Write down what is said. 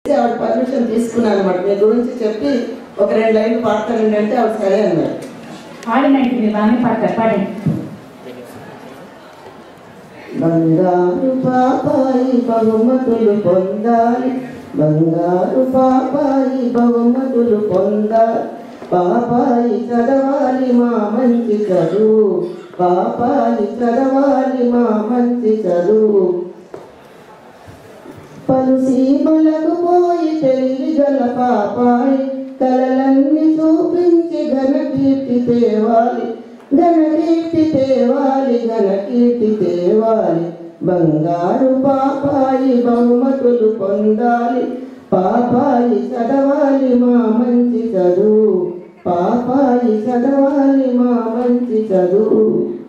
చేసి ఆవిడ పర్మిషన్ తీసుకున్నాను అనమాట మీ గురించి చెప్పి ఒక రెండు లైన్లు పాడతానండి అంటే ఆవిడ సరే అన్నారు పాడినండి మీరు బాగానే పాడతారు పాడండి బంగారు పాపాయి బహుమతులు పొందాలి బంగారు పాపాయి బహుమతులు పొందాలి పాపాయి చదవాలి మా మంచి చదువు పాపాయి చదవాలి మా మంచి చదువు పలు సీమలకు పోయి తెలివి గల పాపాయి కలలన్నీ చూపించి ఘన కీర్తి తేవాలి ఘన కీర్తి తేవాలి ఘన కీర్తి తేవాలి బంగారు పాపాయి బహుమతులు పొందాలి పాపాయి చదవాలి మా మంచి చదువు పాపాయి చదవాలి మా మంచి చదువు